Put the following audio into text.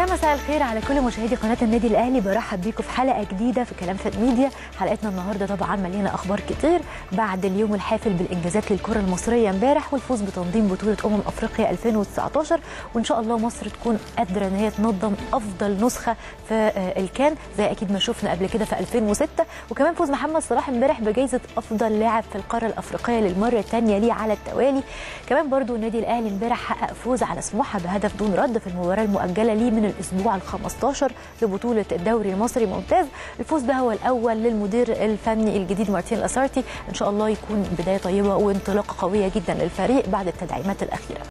يا مساء الخير على كل مشاهدي قناه النادي الاهلي برحب بيكم في حلقه جديده في كلام فات ميديا حلقتنا النهارده طبعا مليانه اخبار كتير بعد اليوم الحافل بالانجازات للكره المصريه امبارح والفوز بتنظيم بطوله امم افريقيا 2019 وان شاء الله مصر تكون قادره ان هي تنظم افضل نسخه في الكان زي اكيد ما شفنا قبل كده في 2006 وكمان فوز محمد صلاح امبارح بجائزه افضل لاعب في القاره الافريقيه للمره الثانيه ليه على التوالي كمان برضو النادي الاهلي امبارح حقق فوز على سموحه بهدف دون رد في المباراه المؤجله ليه من الاسبوع ال 15 لبطوله الدوري المصري ممتاز الفوز ده هو الاول للمدير الفني الجديد مارتين الاسارتي ان شاء الله يكون بدايه طيبه وانطلاقه قويه جدا للفريق بعد التدعيمات الاخيره